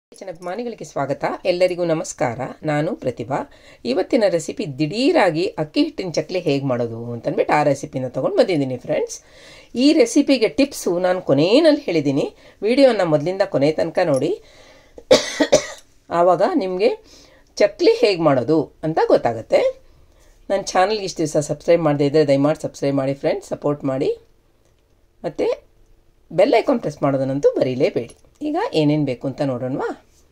Kitchen ಅಭಿಮಾನಿಗಳಿಗೆ ಸ್ವಾಗತ ಎಲ್ಲರಿಗೂ ನಮಸ್ಕಾರ ನಾನು ಪ್ರತಿಭಾ ಇವತ್ತಿನ ರೆಸಿಪಿ ದಿಢೀರಾಗಿ ಅಕ್ಕಿ ಹಿಟ್ಟಿನ ಚಕ್ಲಿ ಹೇಗೆ ಮಾಡೋದು ಅಂತಂದ್ಬಿಟ್ಟು ಆ ರೆಸಿಪಿನ ತೊಗೊಂಡು ಬಂದಿದ್ದೀನಿ ಫ್ರೆಂಡ್ಸ್ ಈ ರೆಸಿಪಿಗೆ ಟಿಪ್ಸು ನಾನು ಕೊನೆಯಲ್ಲಿ ಹೇಳಿದ್ದೀನಿ ವಿಡಿಯೋನ ಮೊದಲಿಂದ ಕೊನೆ ತನಕ ನೋಡಿ ಆವಾಗ ನಿಮಗೆ ಚಕ್ಲಿ ಹೇಗೆ ಮಾಡೋದು ಅಂತ ಗೊತ್ತಾಗುತ್ತೆ ನನ್ನ ಚಾನಲ್ಗೆ ಇಷ್ಟು ದಿವಸ ಸಬ್ಸ್ಕ್ರೈಬ್ ಮಾಡದೇ ಇದ್ದರೆ ದಯಮಾಡಿ ಸಬ್ಸ್ಕ್ರೈಬ್ ಮಾಡಿ ಫ್ರೆಂಡ್ಸ್ ಸಪೋರ್ಟ್ ಮಾಡಿ ಮತ್ತು ಬೆಲ್ ಐಕಾನ್ ಪ್ರೆಸ್ ಮಾಡೋದನ್ನಂತೂ ಬರೀಲೇಬೇಡಿ ಈಗ ಏನೇನು ಬೇಕು ಅಂತ ನೋಡೋಣವಾ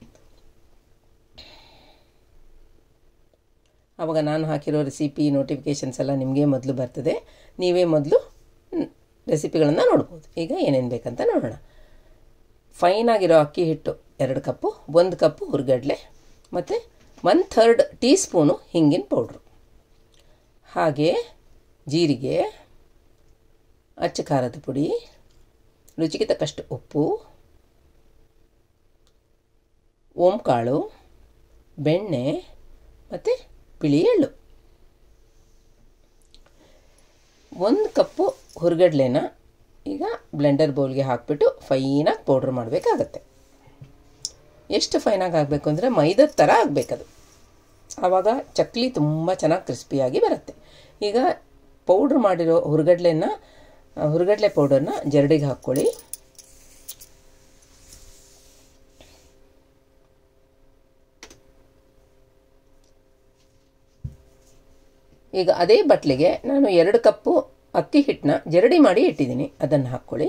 ಆವಾಗ ನಾನು ಹಾಕಿರೋ ರೆಸಿಪಿ ನೋಟಿಫಿಕೇಷನ್ಸ್ ಎಲ್ಲ ನಿಮಗೆ ಮೊದಲು ಬರ್ತದೆ ನೀವೇ ಮೊದಲು ರೆಸಿಪಿಗಳನ್ನು ನೋಡ್ಬೋದು ಈಗ ಏನೇನು ಬೇಕಂತ ನೋಡೋಣ ಫೈನಾಗಿರೋ ಅಕ್ಕಿ ಹಿಟ್ಟು ಎರಡು ಕಪ್ಪು ಒಂದು ಕಪ್ಪು ಹುರ್ಗಡ್ಲೆ ಮತ್ತು ಒನ್ ಥರ್ಡ್ ಟೀ ಸ್ಪೂನು ಹಿಂಗಿನ ಪೌಡ್ರು ಹಾಗೆ ಜೀರಿಗೆ ಅಚ್ಚ ಖಾರದ ಪುಡಿ ರುಚಿಗೆ ತಕ್ಕಷ್ಟು ಉಪ್ಪು ಓಂಕಾಳು ಬೆಣ್ಣೆ ಮತ್ತು ಬಿಳಿ ಎಳ್ಳು ಒಂದು ಕಪ್ಪು ಹುರ್ಗಡ್ಲೆನ ಈಗ ಬ್ಲೆಂಡರ್ ಬೌಲ್ಗೆ ಹಾಕಿಬಿಟ್ಟು ಫೈನಾಗಿ ಪೌಡ್ರ್ ಮಾಡಬೇಕಾಗತ್ತೆ ಎಷ್ಟು ಫೈನಾಗಿ ಆಗಬೇಕು ಅಂದರೆ ಮೈದದ ಥರ ಆಗಬೇಕದು ಆವಾಗ ಚಕ್ಲಿ ತುಂಬ ಚೆನ್ನಾಗಿ ಕ್ರಿಸ್ಪಿಯಾಗಿ ಬರುತ್ತೆ ಈಗ ಪೌಡ್ರ್ ಮಾಡಿರೋ ಹುರ್ಗಡ್ಲೆನ ಹುರ್ಗಡ್ಲೆ ಪೌಡರ್ನ ಜರಡಿಗೆ ಹಾಕ್ಕೊಳ್ಳಿ ಈಗ ಅದೇ ಬಟ್ಲಿಗೆ ನಾನು ಎರಡು ಕಪ್ಪು ಅಕ್ಕಿ ಹಿಟ್ಟನ್ನ ಜರಡಿ ಮಾಡಿ ಇಟ್ಟಿದ್ದೀನಿ ಅದನ್ನು ಹಾಕ್ಕೊಳ್ಳಿ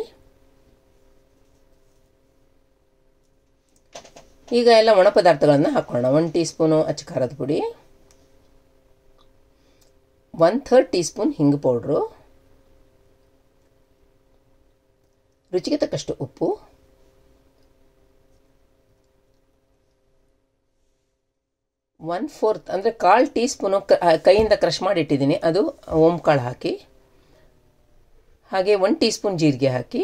ಈಗ ಎಲ್ಲ ಒಣ ಪದಾರ್ಥಗಳನ್ನು ಹಾಕ್ಕೊಳ್ಳೋಣ ಒನ್ ಟೀ ಸ್ಪೂನು ಅಚ್ಚ ಖಾರದ ಪುಡಿ ಒನ್ ಥರ್ಡ್ ಟೀ ಸ್ಪೂನ್ ಹಿಂಗು ಪೌಡ್ರು ರುಚಿಗೆ ತಕ್ಕಷ್ಟು ಉಪ್ಪು ಒನ್ ಫೋರ್ತ್ ಅಂದರೆ ಕಾಲು ಟೀ ಸ್ಪೂನು ಕೈಯಿಂದ ಕ್ರಷ್ ಮಾಡಿ ಇಟ್ಟಿದ್ದೀನಿ ಅದು ಓಂಕಾಳು ಹಾಕಿ ಹಾಗೆ ಒನ್ ಟೀ ಸ್ಪೂನ್ ಜೀರಿಗೆ ಹಾಕಿ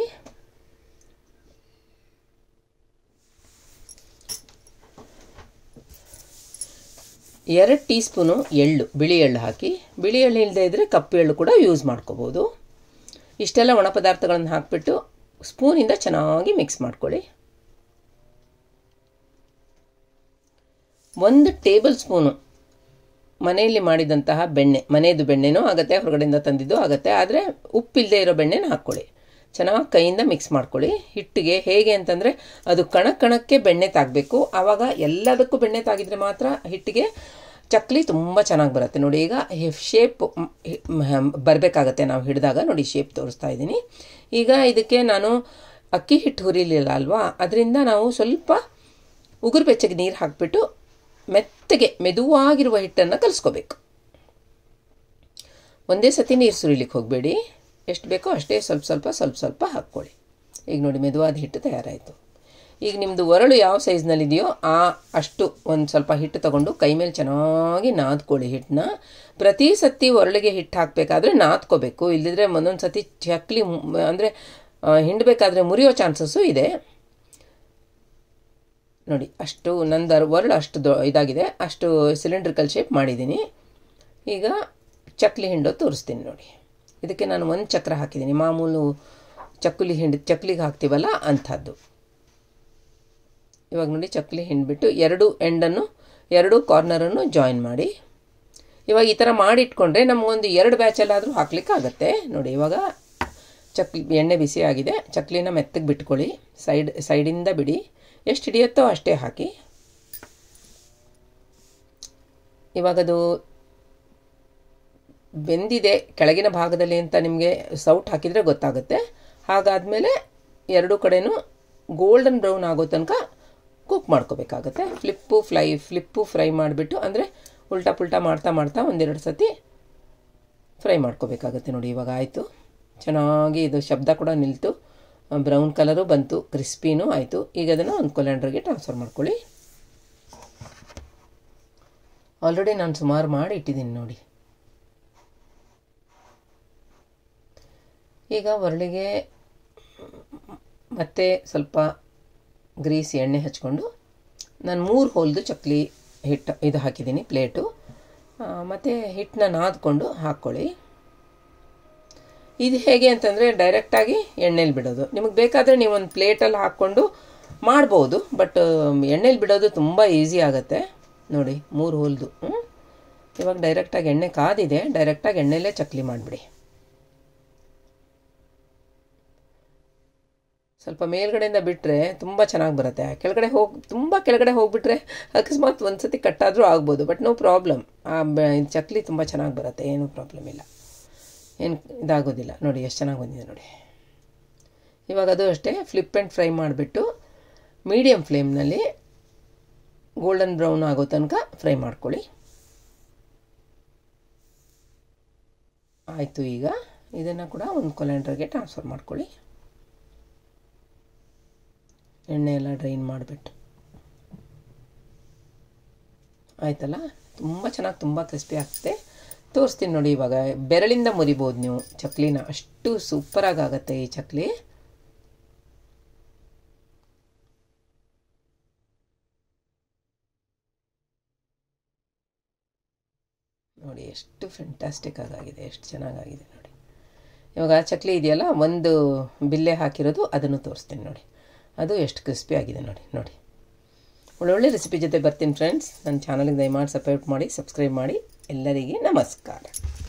ಎರಡು ಟೀ ಸ್ಪೂನು ಎಳ್ಳು ಬಿಳಿ ಎಳ್ಳು ಹಾಕಿ ಬಿಳಿ ಎಳ್ಳು ಇಲ್ಲದೆ ಇದ್ದರೆ ಕಪ್ಪು ಎಳ್ಳು ಕೂಡ ಯೂಸ್ ಮಾಡ್ಕೋಬೋದು ಇಷ್ಟೆಲ್ಲ ಒಣ ಪದಾರ್ಥಗಳನ್ನು ಹಾಕಿಬಿಟ್ಟು ಸ್ಪೂನಿಂದ ಚೆನ್ನಾಗಿ ಮಿಕ್ಸ್ ಮಾಡ್ಕೊಳ್ಳಿ ಒಂದು ಟೇಬಲ್ ಸ್ಪೂನು ಮನೆಯಲ್ಲಿ ಮಾಡಿದಂತಹ ಬೆಣ್ಣೆ ಮನೆಯದು ಬೆಣ್ಣೆನೂ ಆಗುತ್ತೆ ಹೊರಗಡೆಯಿಂದ ತಂದಿದ್ದು ಆಗುತ್ತೆ ಆದರೆ ಉಪ್ಪಿಲ್ಲದೆ ಇರೋ ಬೆಣ್ಣೆನ ಹಾಕ್ಕೊಳ್ಳಿ ಚೆನ್ನಾಗಿ ಕೈಯಿಂದ ಮಿಕ್ಸ್ ಮಾಡ್ಕೊಳ್ಳಿ ಹಿಟ್ಟಿಗೆ ಹೇಗೆ ಅಂತಂದರೆ ಅದು ಕಣ ಕಣಕ್ಕೆ ಬೆಣ್ಣೆ ತಾಗಬೇಕು ಆವಾಗ ಎಲ್ಲದಕ್ಕೂ ಬೆಣ್ಣೆ ತಾಗಿದ್ರೆ ಮಾತ್ರ ಹಿಟ್ಟಿಗೆ ಚಕ್ಲಿ ತುಂಬ ಚೆನ್ನಾಗಿ ಬರುತ್ತೆ ನೋಡಿ ಈಗ ಶೇಪ್ ಬರಬೇಕಾಗತ್ತೆ ನಾವು ಹಿಡಿದಾಗ ನೋಡಿ ಶೇಪ್ ತೋರಿಸ್ತಾ ಇದ್ದೀನಿ ಈಗ ಇದಕ್ಕೆ ನಾನು ಅಕ್ಕಿ ಹಿಟ್ಟು ಹುರಿಲಿಲ್ಲ ಅಲ್ವಾ ಅದರಿಂದ ನಾವು ಸ್ವಲ್ಪ ಉಗುರು ಬೆಚ್ಚಗೆ ನೀರು ಹಾಕಿಬಿಟ್ಟು ಮೆತ್ತಗೆ ಮೆದುವಾಗಿರುವ ಹಿಟ್ಟನ್ನು ಕಲಿಸ್ಕೋಬೇಕು ಒಂದೇ ಸತಿ ನೀರು ಸುರಿಲಿಕ್ಕೆ ಹೋಗಬೇಡಿ ಎಷ್ಟು ಬೇಕೋ ಅಷ್ಟೇ ಸ್ವಲ್ಪ ಸ್ವಲ್ಪ ಸ್ವಲ್ಪ ಸ್ವಲ್ಪ ಹಾಕ್ಕೊಳ್ಳಿ ಈಗ ನೋಡಿ ಮೆದುವಾದ ಹಿಟ್ಟು ತಯಾರಾಯಿತು ಈಗ ನಿಮ್ಮದು ಒರಳು ಯಾವ ಸೈಜ್ನಲ್ಲಿದೆಯೋ ಆ ಅಷ್ಟು ಒಂದು ಸ್ವಲ್ಪ ಹಿಟ್ಟು ತಗೊಂಡು ಕೈ ಮೇಲೆ ಚೆನ್ನಾಗಿ ನಾದ್ಕೊಳ್ಳಿ ಹಿಟ್ಟನ್ನ ಪ್ರತಿ ಸತಿ ಒರಳಿಗೆ ಹಿಟ್ಟು ಹಾಕಬೇಕಾದ್ರೆ ನಾದ್ಕೋಬೇಕು ಇಲ್ಲದಿದ್ರೆ ಒಂದೊಂದು ಸತಿ ಚಕ್ಲಿ ಅಂದರೆ ಹಿಂಡಬೇಕಾದ್ರೆ ಮುರಿಯೋ ಚಾನ್ಸಸ್ಸು ಇದೆ ನೋಡಿ ಅಷ್ಟು ನಂದು ಒರಳು ಅಷ್ಟು ದೊ ಇದಾಗಿದೆ ಅಷ್ಟು ಸಿಲಿಂಡ್ರಿಕಲ್ ಶೇಪ್ ಮಾಡಿದ್ದೀನಿ ಈಗ ಚಕ್ಲಿ ಹಿಂಡೋ ತೋರಿಸ್ತೀನಿ ನೋಡಿ ಇದಕ್ಕೆ ನಾನು ಒಂದು ಚಕ್ರ ಹಾಕಿದ್ದೀನಿ ಮಾಮೂಲು ಚಕ್ಕುಲಿ ಹಿಂಡಿ ಚಕ್ಲಿಗೆ ಹಾಕ್ತೀವಲ್ಲ ಅಂಥದ್ದು ಇವಾಗ ನೋಡಿ ಚಕ್ಲಿ ಹಿಂಡ್ಬಿಟ್ಟು ಎರಡು ಎಂಡನ್ನು ಎರಡು ಕಾರ್ನರನ್ನು ಜಾಯಿನ್ ಮಾಡಿ ಇವಾಗ ಈ ಥರ ಮಾಡಿಟ್ಕೊಂಡ್ರೆ ನಮಗೊಂದು ಎರಡು ಬ್ಯಾಚಲ್ಲಾದರೂ ಹಾಕ್ಲಿಕ್ಕೆ ಆಗುತ್ತೆ ನೋಡಿ ಇವಾಗ ಚಕ್ಲಿ ಎಣ್ಣೆ ಬಿಸಿ ಆಗಿದೆ ಚಕ್ಲಿನ ಮೆತ್ತಗೆ ಬಿಟ್ಕೊಳ್ಳಿ ಸೈಡ್ ಸೈಡಿಂದ ಬಿಡಿ ಎಷ್ಟು ಹಿಡಿಯುತ್ತೋ ಅಷ್ಟೇ ಹಾಕಿ ಇವಾಗದು ಬೆಂದಿದೆ ಕೆಳಗಿನ ಭಾಗದಲ್ಲಿ ಅಂತ ನಿಮಗೆ ಸೌಟ್ ಹಾಕಿದರೆ ಗೊತ್ತಾಗುತ್ತೆ ಹಾಗಾದಮೇಲೆ ಎರಡೂ ಕಡೆನೂ ಗೋಲ್ಡನ್ ಬ್ರೌನ್ ಆಗೋ ತನಕ ಕುಕ್ ಮಾಡ್ಕೋಬೇಕಾಗತ್ತೆ ಫ್ಲಿಪ್ಪು ಫ್ಲೈ ಫ್ಲಿಪ್ಪು ಫ್ರೈ ಮಾಡಿಬಿಟ್ಟು ಅಂದರೆ ಉಲ್ಟಾ ಪುಲ್ಟಾ ಮಾಡ್ತಾ ಮಾಡ್ತಾ ಒಂದೆರಡು ಸತಿ ಫ್ರೈ ಮಾಡ್ಕೋಬೇಕಾಗತ್ತೆ ನೋಡಿ ಇವಾಗ ಆಯಿತು ಚೆನ್ನಾಗಿ ಇದು ಶಬ್ದ ಕೂಡ ನಿಲ್ತು ಬ್ರೌನ್ ಕಲರು ಬಂತು ಕ್ರಿಸ್ಪಿನೂ ಆಯಿತು ಈಗ ಅದನ್ನು ಒಂದು ಕೊಲ್ಯಾಂಡ್ರಿಗೆ ಟ್ರಾನ್ಸ್ಫರ್ ಮಾಡ್ಕೊಳ್ಳಿ ಆಲ್ರೆಡಿ ನಾನು ಸುಮಾರು ಮಾಡಿ ಇಟ್ಟಿದ್ದೀನಿ ನೋಡಿ ಈಗ ಒರಳಿಗೆ ಮತ್ತೆ ಸ್ವಲ್ಪ ಗ್ರೀಸ್ ಎಣ್ಣೆ ಹಚ್ಕೊಂಡು ನಾನು ಮೂರು ಹೋಲ್ದು ಚಕ್ಲಿ ಹಿಟ್ಟು ಇದು ಹಾಕಿದ್ದೀನಿ ಪ್ಲೇಟು ಮತ್ತು ಹಿಟ್ಟನ್ನ ನಾದ್ಕೊಂಡು ಹಾಕ್ಕೊಳ್ಳಿ ಇದು ಹೇಗೆ ಅಂತಂದರೆ ಡೈರೆಕ್ಟಾಗಿ ಎಣ್ಣೆಲಿ ಬಿಡೋದು ನಿಮಗೆ ಬೇಕಾದರೆ ನೀವು ಒಂದು ಪ್ಲೇಟಲ್ಲಿ ಹಾಕ್ಕೊಂಡು ಮಾಡ್ಬೋದು ಬಟ್ ಎಣ್ಣೆಲಿ ಬಿಡೋದು ತುಂಬ ಈಸಿ ಆಗುತ್ತೆ ನೋಡಿ ಮೂರು ಹೋಲ್ದು ಹ್ಮ್? ಇವಾಗ ಡೈರೆಕ್ಟಾಗಿ ಎಣ್ಣೆ ಕಾದಿದೆ ಡೈರೆಕ್ಟಾಗಿ ಎಣ್ಣೆಲೇ ಚಕ್ಲಿ ಮಾಡಿಬಿಡಿ ಸ್ವಲ್ಪ ಮೇಲ್ಗಡೆಯಿಂದ ಬಿಟ್ಟರೆ ತುಂಬ ಚೆನ್ನಾಗಿ ಬರುತ್ತೆ ಕೆಳಗಡೆ ಹೋಗಿ ತುಂಬ ಕೆಳಗಡೆ ಹೋಗಿಬಿಟ್ರೆ ಅಕಸ್ಮಾತ್ ಒಂದು ಸತಿ ಕಟ್ಟಾದರೂ ಆಗ್ಬೋದು ಬಟ್ ನೋ ಪ್ರಾಬ್ಲಮ್ ಆ ಬ ಚಕ್ಲಿ ತುಂಬ ಚೆನ್ನಾಗಿ ಬರುತ್ತೆ ಏನೂ ಪ್ರಾಬ್ಲಮ್ ಇಲ್ಲ ಏನು ಇದಾಗೋದಿಲ್ಲ ನೋಡಿ ಎಷ್ಟು ಚೆನ್ನಾಗಿ ಬಂದಿದೆ ನೋಡಿ ಇವಾಗ ಅದು ಅಷ್ಟೇ ಫ್ಲಿಪ್ ಆ್ಯಂಡ್ ಫ್ರೈ ಮಾಡಿಬಿಟ್ಟು ಮೀಡಿಯಮ್ ಫ್ಲೇಮ್ನಲ್ಲಿ ಗೋಲ್ಡನ್ ಬ್ರೌನ್ ಆಗೋ ತನಕ ಫ್ರೈ ಮಾಡ್ಕೊಳ್ಳಿ ಆಯಿತು ಈಗ ಇದನ್ನು ಕೂಡ ಒಂದು ಕೊಲೆಂಡ್ರಿಗೆ ಟ್ರಾನ್ಸ್ಫರ್ ಮಾಡ್ಕೊಳ್ಳಿ ಎಣ್ಣೆ ಎಲ್ಲ ಡ್ರೈನ್ ಮಾಡಿಬಿಟ್ಟು ಆಯ್ತಲ್ಲ ತುಂಬ ಚೆನ್ನಾಗಿ ತುಂಬ ಕ್ರಿಸ್ಪಿ ಆಗ್ತದೆ ತೋರಿಸ್ತೀನಿ ನೋಡಿ ಇವಾಗ ಬೆರಳಿಂದ ಮುರಿಬೋದು ನೀವು ಚಕ್ಲಿನ ಅಷ್ಟು ಸೂಪರಾಗಿ ಆಗುತ್ತೆ ಈ ಚಕ್ಲಿ ನೋಡಿ ಎಷ್ಟು ಫೆಂಟಾಸ್ಟಿಕ್ ಆಗಿದೆ ಎಷ್ಟು ಚೆನ್ನಾಗಾಗಿದೆ ನೋಡಿ ಇವಾಗ ಚಕ್ಲಿ ಇದೆಯಲ್ಲ ಒಂದು ಬಿಲ್ಲೆ ಹಾಕಿರೋದು ಅದನ್ನು ತೋರಿಸ್ತೀನಿ ನೋಡಿ ಅದು ಎಷ್ಟು ಕ್ರಿಸ್ಪಿ ಆಗಿದೆ ನೋಡಿ ನೋಡಿ ಒಳ್ಳೊಳ್ಳೆ ರೆಸಿಪಿ ಜೊತೆ ಬರ್ತೀನಿ ಫ್ರೆಂಡ್ಸ್ ನನ್ನ ಚಾನಲ್ಗೆ ದಯಮಾಡಿ ಸಪೋರ್ಟ್ ಮಾಡಿ ಸಬ್ಸ್ಕ್ರೈಬ್ ಮಾಡಿ ಎಲ್ಲರಿಗೆ ನಮಸ್ಕಾರ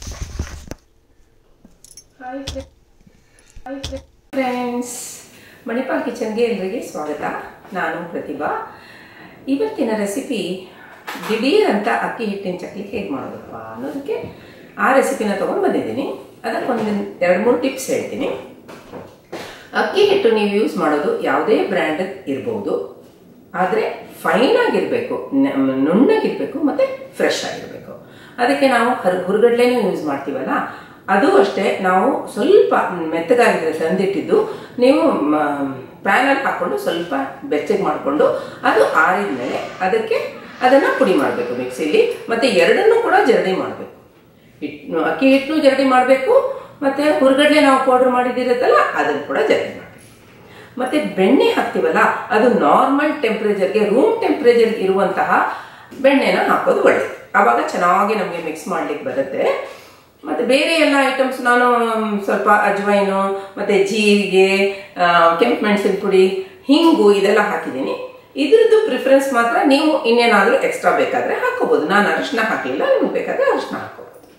ಫ್ರೆಂಡ್ಸ್ ಮಣಿಪಾಲ್ ಕಿಚನ್ಗೆ ಎಲ್ಲರಿಗೆ ಸ್ವಾಗತ ನಾನು ಪ್ರತಿಭಾ ಇವತ್ತಿನ ರೆಸಿಪಿ ದಿಢೀರ್ ಅಂತ ಅಕ್ಕಿ ಹಿಟ್ಟಿನ ಚಕ್ಲಿ ಹೇಗೆ ಮಾಡೋದಪ್ಪ ಅನ್ನೋದಕ್ಕೆ ಆ ರೆಸಿಪಿನ ತೊಗೊಂಡು ಬಂದಿದ್ದೀನಿ ಅದಕ್ಕೊಂದು ಎರಡು ಮೂರು ಟಿಪ್ಸ್ ಹೇಳ್ತೀನಿ ಅಕ್ಕಿ ಹಿಟ್ಟು ನೀವು ಯೂಸ್ ಮಾಡೋದು ಯಾವುದೇ ಬ್ರ್ಯಾಂಡ್ ಇರ್ಬೋದು ಆದರೆ ಫೈನ್ ಆಗಿರಬೇಕು ನುಣ್ಣಗಿರಬೇಕು ಮತ್ತು ಫ್ರೆಶ್ ಆಗಿರಬೇಕು ಅದಕ್ಕೆ ನಾವು ಹರ್ ಹುರುಗಡ್ಲೆನೂ ಯೂಸ್ ಮಾಡ್ತೀವಲ್ಲ ಅದು ಅಷ್ಟೇ ನಾವು ಸ್ವಲ್ಪ ಮೆತ್ತಗಾಗಿದ್ರೆ ತಂದಿಟ್ಟಿದ್ದು ನೀವು ಪ್ಯಾನಲ್ಲಿ ಹಾಕ್ಕೊಂಡು ಸ್ವಲ್ಪ ಬೆಚ್ಚಗೆ ಮಾಡಿಕೊಂಡು ಅದು ಆರಿದ ಮೇಲೆ ಅದಕ್ಕೆ ಅದನ್ನು ಪುಡಿ ಮಾಡಬೇಕು ಮಿಕ್ಸಿಲಿ ಮತ್ತು ಎರಡನ್ನೂ ಕೂಡ ಜರಡಿ ಮಾಡಬೇಕು ಹಿಟ್ಟು ಅಕ್ಕಿ ಹಿಟ್ಟನ್ನು ಜರಡಿ ಮಾಡಬೇಕು ಮತ್ತು ಹುರುಗಡ್ಲೆ ನಾವು ಪೌಡ್ರ್ ಮಾಡಿದಿರುತ್ತಲ್ಲ ಅದನ್ನು ಕೂಡ ಜರಡಿ ಮಾಡಬೇಕು ಮತ್ತು ಬೆಣ್ಣೆ ಹಾಕ್ತೀವಲ್ಲ ಅದು ನಾರ್ಮಲ್ ಟೆಂಪ್ರೇಚರ್ಗೆ ರೂಮ್ ಟೆಂಪ್ರೇಚರ್ಗೆ ಇರುವಂತಹ ಬೆಣ್ಣೆನ ಹಾಕೋದು ಒಳ್ಳೆಯದು ಆವಾಗ ಚೆನ್ನಾಗಿ ನಮಗೆ ಮಿಕ್ಸ್ ಮಾಡ್ಲಿಕ್ಕೆ ಬರುತ್ತೆ ಮತ್ತು ಬೇರೆ ಎಲ್ಲ ಐಟಮ್ಸ್ ನಾನು ಸ್ವಲ್ಪ ಅಜ್ವೈನು ಮತ್ತು ಜೀರಿಗೆ ಕೆಂಪು ಮೆಣಸಿನ ಪುಡಿ ಹಿಂಗು ಇದೆಲ್ಲ ಹಾಕಿದ್ದೀನಿ ಇದ್ರದ್ದು ಪ್ರಿಫರೆನ್ಸ್ ಮಾತ್ರ ನೀವು ಇನ್ನೇನಾದರೂ ಎಕ್ಸ್ಟ್ರಾ ಬೇಕಾದರೆ ಹಾಕೋಬೋದು ನಾನು ಅರಿಶಿನ ಹಾಕಲಿಲ್ಲ ನಿಮ್ಗೆ ಬೇಕಾದರೆ ಅರಿಶಿನ ಹಾಕೋಬೋದು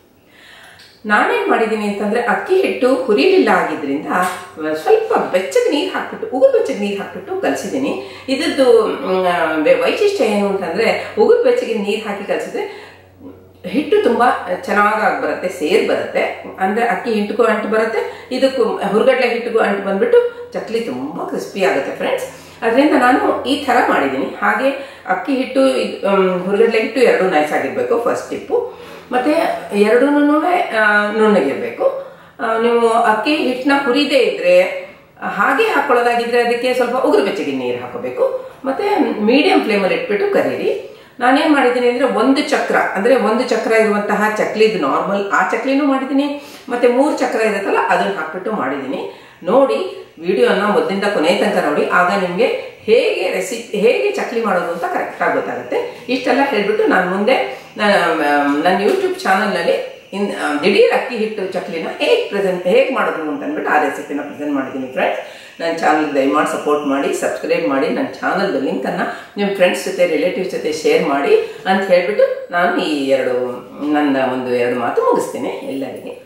ನಾನೇನು ಮಾಡಿದ್ದೀನಿ ಅಂತಂದರೆ ಅಕ್ಕಿ ಹಿಟ್ಟು ಹುರಿಲಿಲ್ಲ ಆಗಿದ್ದರಿಂದ ಸ್ವಲ್ಪ ಬೆಚ್ಚಗೆ ನೀರು ಹಾಕ್ಬಿಟ್ಟು ಉಗುರು ಬೆಚ್ಚಗೆ ನೀರು ಹಾಕ್ಬಿಟ್ಟು ಕಲಿಸಿದ್ದೀನಿ ಇದ್ರದ್ದು ವೈಶಿಷ್ಟ್ಯ ಏನು ಅಂತಂದರೆ ಉಗುರು ಬೆಚ್ಚಗೆ ನೀರು ಹಾಕಿ ಕಲಿಸಿದ್ರೆ ಹಿಟ್ಟು ತುಂಬ ಚೆನ್ನಾಗಿ ಬರುತ್ತೆ ಸೇರ್ ಬರುತ್ತೆ ಅಂದರೆ ಅಕ್ಕಿ ಹಿಟ್ಟಿಗೂ ಅಂಟು ಬರುತ್ತೆ ಇದಕ್ಕೂ ಹುರುಗಡ್ಲೆ ಹಿಟ್ಟಿಗೂ ಅಂಟು ಬಂದ್ಬಿಟ್ಟು ಚಕ್ಲಿ ತುಂಬ ಕ್ರಿಸ್ಪಿ ಆಗುತ್ತೆ ಫ್ರೆಂಡ್ಸ್ ಅದರಿಂದ ನಾನು ಈ ಥರ ಮಾಡಿದ್ದೀನಿ ಹಾಗೆ ಅಕ್ಕಿ ಹಿಟ್ಟು ಹುರುಗಡ್ಲೆ ಹಿಟ್ಟು ಎರಡೂ ನೈಸ್ ಆಗಿರಬೇಕು ಫಸ್ಟ್ ಟಿಪ್ಪು ಮತ್ತು ಎರಡೂ ನುಣ್ಣಗಿರಬೇಕು ನೀವು ಅಕ್ಕಿ ಹಿಟ್ಟನ್ನ ಹುರಿದೇ ಇದ್ದರೆ ಹಾಗೆ ಹಾಕೊಳ್ಳೋದಾಗಿದ್ರೆ ಅದಕ್ಕೆ ಸ್ವಲ್ಪ ಉಗುರು ಬೆಚ್ಚಗೆ ನೀರು ಹಾಕೋಬೇಕು ಮತ್ತು ಮೀಡಿಯಂ ಫ್ಲೇಮಲ್ಲಿ ಇಟ್ಬಿಟ್ಟು ಕರೀರಿ ನಾನೇನು ಮಾಡಿದ್ದೀನಿ ಅಂದರೆ ಒಂದು ಚಕ್ರ ಅಂದರೆ ಒಂದು ಚಕ್ರ ಇರುವಂತಹ ಚಕ್ಲಿದು ನಾರ್ಮಲ್ ಆ ಚಕ್ಲಿನೂ ಮಾಡಿದ್ದೀನಿ ಮತ್ತು ಮೂರು ಚಕ್ರ ಇರುತ್ತಲ್ಲ ಅದನ್ನು ಹಾಕ್ಬಿಟ್ಟು ಮಾಡಿದ್ದೀನಿ ನೋಡಿ ವಿಡಿಯೋನ ಮೊದಲಿಂದ ಕೊನೆ ತನಕ ನೋಡಿ ಆಗ ನಿಮಗೆ ಹೇಗೆ ರೆಸಿಪಿ ಹೇಗೆ ಚಕ್ಲಿ ಮಾಡೋದು ಅಂತ ಕರೆಕ್ಟಾಗಿ ಗೊತ್ತಾಗುತ್ತೆ ಇಷ್ಟೆಲ್ಲ ಹೇಳಿಬಿಟ್ಟು ನಾನು ಮುಂದೆ ನನ್ನ ಯೂಟ್ಯೂಬ್ ಚಾನಲ್ನಲ್ಲಿ ಇನ್ ದಿಢೀರ್ ಅಕ್ಕಿ ಹಿಟ್ಟು ಚಕ್ಲಿನ ಹೇಗೆ ಪ್ರೆಸೆಂಟ್ ಹೇಗೆ ಮಾಡೋದು ಅಂತ ಅಂದ್ಬಿಟ್ಟು ಆ ರೆಸಿಪಿನ ಪ್ರೆಸೆಂಟ್ ಮಾಡಿದ್ದೀನಿ ಫ್ರೆಂಡ್ಸ್ ನನ್ನ ಚಾನಲ್ ದಯಮಾಡಿ ಸಪೋರ್ಟ್ ಮಾಡಿ ಸಬ್ಸ್ಕ್ರೈಬ್ ಮಾಡಿ ನನ್ನ ಚಾನಲ್ದು ಲಿಂಕನ್ನು ನಿಮ್ಮ ಫ್ರೆಂಡ್ಸ್ ಜೊತೆ ರಿಲೇಟಿವ್ಸ್ ಜೊತೆ ಶೇರ್ ಮಾಡಿ ಅಂತ ಹೇಳಿಬಿಟ್ಟು ನಾನು ಈ ಎರಡು ನನ್ನ ಒಂದು ಎರಡು ಮಾತು ಮುಗಿಸ್ತೀನಿ ಎಲ್ಲರಿಗೆ